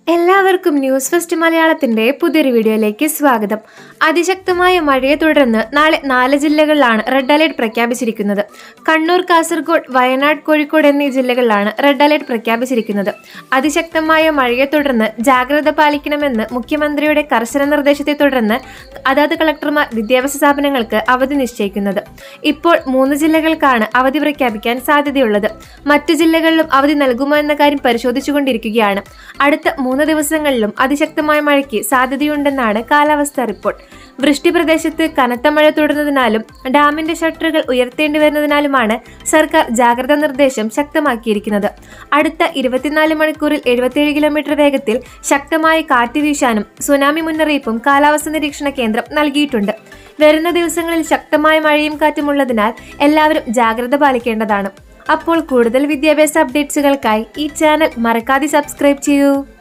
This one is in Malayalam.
എല്ലാവർക്കും ന്യൂസ് ഫസ്റ്റ് മലയാളത്തിന്റെ പുതിയൊരു വീഡിയോയിലേക്ക് സ്വാഗതം അതിശക്തമായ മഴയെ തുടർന്ന് നാളെ നാല് ജില്ലകളിലാണ് റെഡ് അലേർട്ട് പ്രഖ്യാപിച്ചിരിക്കുന്നത് കണ്ണൂർ കാസർഗോഡ് വയനാട് കോഴിക്കോട് എന്നീ ജില്ലകളിലാണ് റെഡ് അലേർട്ട് പ്രഖ്യാപിച്ചിരിക്കുന്നത് അതിശക്തമായ മഴയെ തുടർന്ന് ജാഗ്രത പാലിക്കണമെന്ന് മുഖ്യമന്ത്രിയുടെ കർശന നിർദ്ദേശത്തെ തുടർന്ന് അതാത് കളക്ടർമാർ വിദ്യാഭ്യാസ സ്ഥാപനങ്ങൾക്ക് അവധി നിശ്ചയിക്കുന്നത് ഇപ്പോൾ മൂന്ന് ജില്ലകൾക്കാണ് അവധി പ്രഖ്യാപിക്കാൻ സാധ്യതയുള്ളത് മറ്റു ജില്ലകളിലും അവധി നൽകുമോ എന്ന കാര്യം പരിശോധിച്ചുകൊണ്ടിരിക്കുകയാണ് അടുത്ത മൂന്ന് ദിവസങ്ങളിലും അതിശക്തമായ മഴയ്ക്ക് സാധ്യതയുണ്ടെന്നാണ് കാലാവസ്ഥാ റിപ്പോർട്ട് വൃഷ്ടി പ്രദേശത്ത് കനത്ത മഴ തുടരുന്നതിനാലും ഡാമിന്റെ ഷട്ടറുകൾ ഉയർത്തേണ്ടി വരുന്നതിനാലുമാണ് സർക്കാർ ജാഗ്രതാ നിർദ്ദേശം ശക്തമാക്കിയിരിക്കുന്നത് അടുത്ത ഇരുപത്തിനാല് മണിക്കൂറിൽ എഴുപത്തിയേഴ് കിലോമീറ്റർ വേഗത്തിൽ ശക്തമായ കാറ്റ് വീശാനും സുനാമി മുന്നറിയിപ്പും കാലാവസ്ഥാ നിരീക്ഷണ കേന്ദ്രം നൽകിയിട്ടുണ്ട് വരുന്ന ദിവസങ്ങളിൽ ശക്തമായ മഴയും കാറ്റും ഉള്ളതിനാൽ എല്ലാവരും ജാഗ്രത പാലിക്കേണ്ടതാണ് അപ്പോൾ കൂടുതൽ വിദ്യാഭ്യാസ അപ്ഡേറ്റ്സുകൾക്കായി ഈ ചാനൽ മറക്കാതെ സബ്സ്ക്രൈബ് ചെയ്യൂ